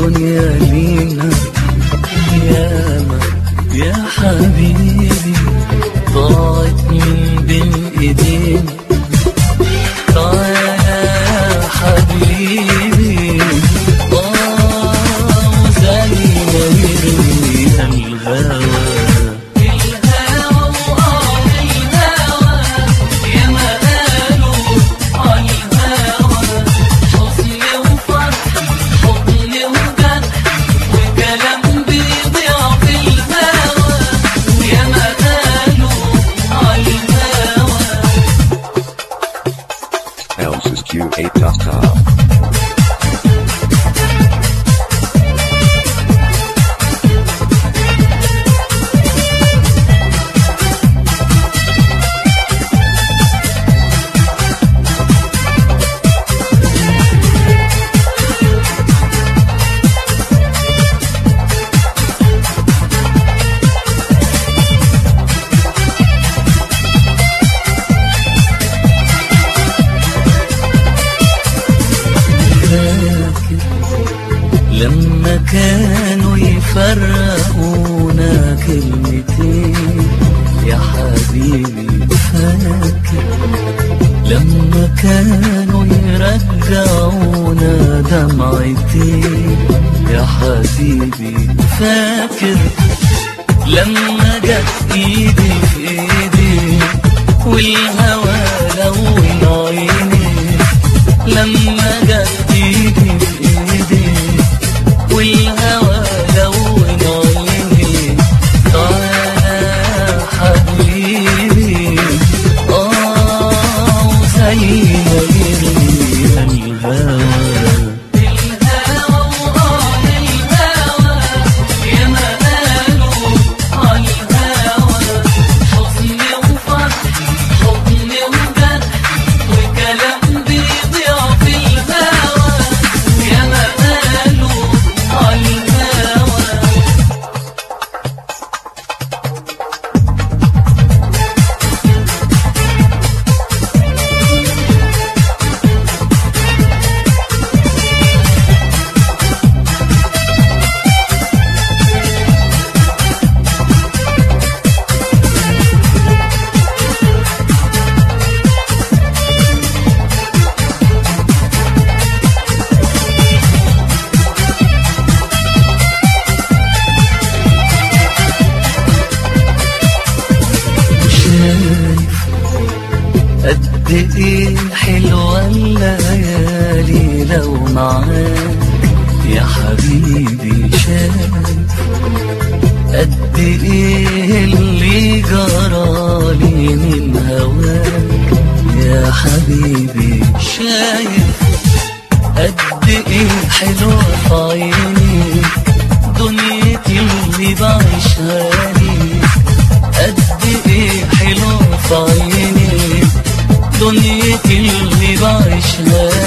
الدنيا لينا ياما يا حبيبي ضاعت من بين ايدينا تعالى يا حبيبي اه زي ما يرميها الهوى الهوى وآه الهوى يا ما قالوا عن الهوى حزن وفرح حضن وجرح وكلام بيضيع في الهوى يا ما قالوا عن الهوى ElsisQ8.com. فاكر لما كانوا يفرقونا كلمتين يا حبيبي فاكر لما كانوا يرجعونا دمعتين يا حبيبي فاكر لما جت ايدي في ايدي والهوى لون عيني لما جت ايدي في ايدي والهوى لون عيني تعالى يا حبيبي اه زي ما يرميها الهوى الهوى وآه الهوى يا ما قالوا عن الهوى حزن وفرح حضن وجرح وكلام بيضيع في الهوى يا ما قالوا عن الهوى شايف قد ايه حلوة الليالي لو معاك يا حبيبي شايف قد ايه اللي جرالي من هواك يا حبيبي شايف قد ايه حلوة في عيني دنيتي اللي بعيشها ليك قد ايه حلوة في عيني دنيتي اللي بعيشها